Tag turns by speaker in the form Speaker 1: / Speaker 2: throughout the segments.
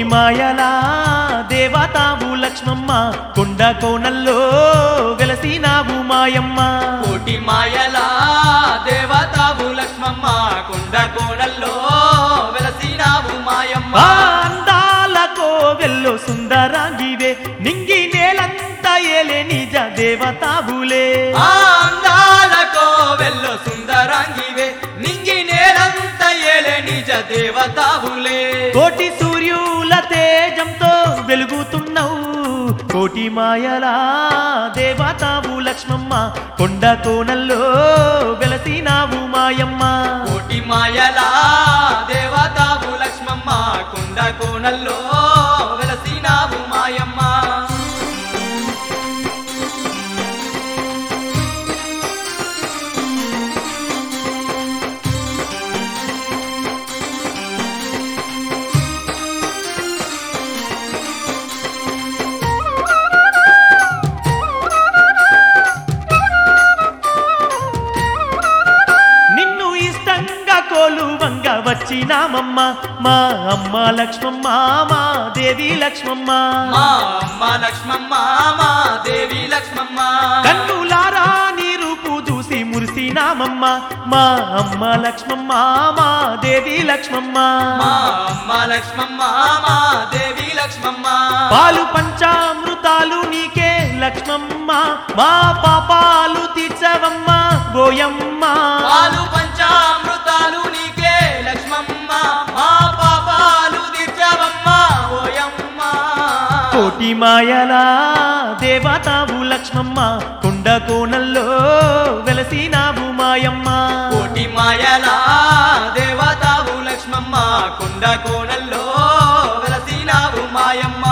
Speaker 1: మాయలా దేవతావు లక్ష్మమ్మ కొండ కోణల్లో వెలసినావు మాయమ్మ
Speaker 2: కోటి మాయలా దేవతావు లక్ష్మమ్మ కొండ కోణల్లో వెలసినావు మాయమ్మ
Speaker 1: ఆ అందాల కోవెల్లో సుందరాంగివే నింగి నేలంతా ఏలే నిజ దేవతావులే
Speaker 2: ఆ అందాల కోవెల్లో సుందరాంగివే నింగి నేలంత ఏలే నిజ దేవతావులే
Speaker 1: కోటి సూర్యుల తేజంతో వెలుగుతున్నావు కోటి మాయలా దేవతావు లక్ష్మమ్మ కొండ కోణల్లో వెలసినావు మాయమ్మ
Speaker 2: కోటి మాయలా దేవతావు లక్ష్మమ్మ కొండ కోణల్లో వెలసినావు మాయమ్మ
Speaker 1: నిన్ను ఇష్టంగా కోలువంగా వచ్చినామమ్మ మా అమ్మ లక్ష్మమ్మ మా దేవి లక్ష్మమ్మ
Speaker 2: మా అమ్మ లక్ష్మమ్మ మా దేవి లక్ష్మమ్మ
Speaker 1: కన్నులారా నీ రూపు చూసి మురిసినామమ్మ మా అమ్మ లక్ష్మమ్మ మా దేవి లక్ష్మమ్మ
Speaker 2: మా అమ్మ లక్ష్మమ్మ మా దేవి లక్ష్మమ్మ
Speaker 1: పాలు పంచామృతాలు నీకే లక్ష్మమ్మ మా పాపాలు తీర్చవమ్మ గోయమ్మ
Speaker 2: పాలు పంచామృతాలు నీకే లక్ష్మమ్మ మా పాపాలు తీర్చవమ్మ ఓయమ్మ
Speaker 1: కోటి మాయలా దేవతావు లక్ష్మమ్మ కొండ కోణల్లో వెలసినావు మాయమ్మ
Speaker 2: కోటి మాయలా దేవతావు లక్ష్మమ్మ కొండ కోణల్లో వెలసినావు మాయమ్మ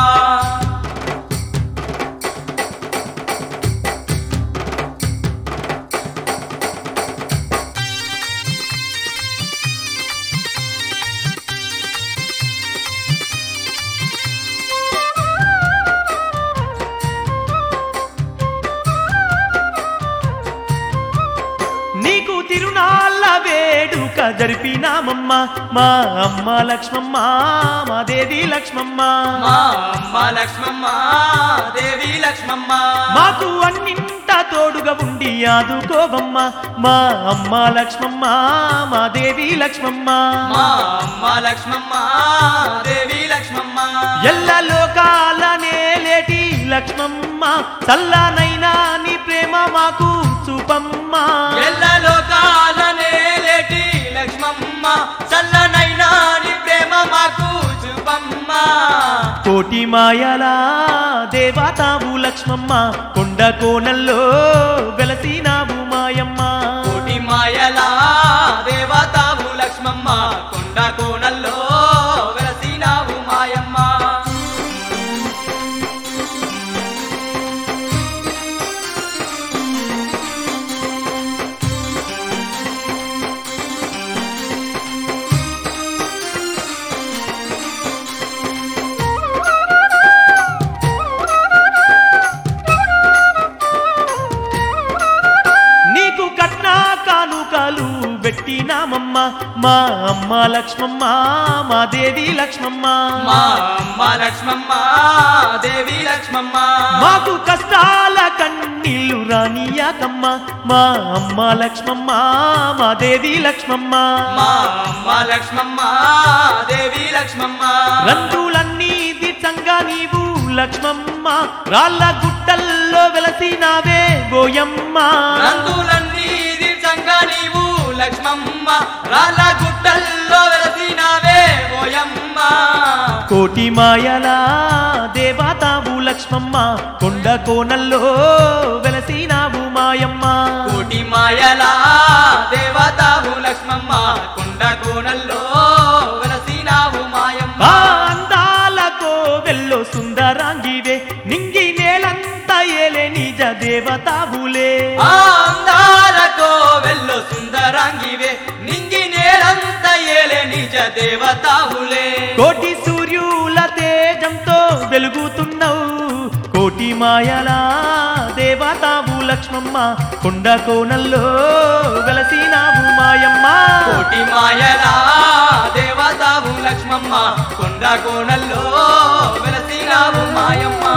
Speaker 1: నీకు తిరునాళ్ళ వేడుక జరిపినామమ్మ మా అమ్మ లక్ష్మమ్మ మా దేవి లక్ష్మమ్మ
Speaker 2: మా అమ్మ లక్ష్మమ్మ దేవి లక్ష్మమ్మ
Speaker 1: మాకు అన్నింట తోడుగా ఉండి ఆదుకోవమ్మ మా అమ్మ లక్ష్మమ్మ మా దేవి లక్ష్మమ్మ
Speaker 2: మా అమ్మ లక్ష్మమ్మ దేవి లక్ష్మమ్మ
Speaker 1: ఎల్ల లోకాల నేలేటి లక్ష్మమ్మ చల్లనైనా నీ ప్రేమ మాకు చూపమ్మ
Speaker 2: ఎల్ల లోకాలనే లేటి లక్ష్మమ్మ చల్లనైనా నీ ప్రేమ మాకు చూపమ్మ
Speaker 1: కోటి మాయలా దేవతావు లక్ష్మమ్మ కొండ కోణల్లో వెలసినావు మాయమ్మ
Speaker 2: కోటి మాయలా దేవతావు లక్ష్మమ్మ కొండ కోణల్లో వెలసినావు మాయమ్మ
Speaker 1: నీకు కట్నా కానుకలు పెట్టినామమ్మ మా అమ్మ లక్ష్మమ్మ మా దేవి లక్ష్మమ్మ
Speaker 2: మా అమ్మ లక్ష్మమ్మ దేవి లక్ష్మమ్మ
Speaker 1: మాకు కష్టాల కన్నీళ్లు రానియాకమ్మ మా అమ్మ లక్ష్మమ్మ మా దేవి లక్ష్మమ్మ
Speaker 2: మా అమ్మ లక్ష్మమ్మ దేవి లక్ష్మమ్మ
Speaker 1: రంగులన్నీ దిట్టంగా నీవు లక్ష్మమ్మ రాళ్ళ గుట్టల్లో వెలసినావే గోయమ్మ
Speaker 2: రంగులన్నీ దీర్ఘంగా నీవు లక్ష్మమ్మ రాళ్ళ గుట్టల్లో వెలసినావే ఓయమ్మ
Speaker 1: కోటి మాయలా దేవతావు లక్ష్మమ్మ కొండ కోణల్లో వెలసినావు మాయమ్మ
Speaker 2: కోటి మాయలా దేవతావు లక్ష్మమ్మ కొండ కోణల్లో వెలసినావు మాయమ్మ
Speaker 1: ఆ అందాల కోవెల్లో సుందరాంగివే నింగి నేలంతా ఏలే నిజ దేవతావులే
Speaker 2: ఆ అందాల కోవెల్లో సుందరాంగివే నింగి నేలంత ఏలే నిజ దేవతావులే
Speaker 1: కోటి సూర్యుల తేజంతో వెలుగుతున్నావు కోటి మాయలా దేవతావు లక్ష్మమ్మ కొండ కోణల్లో వెలసినావు మాయమ్మ
Speaker 2: కోటి మాయలా దేవతావు లక్ష్మమ్మ కొండ కోణల్లో మాయమ్మ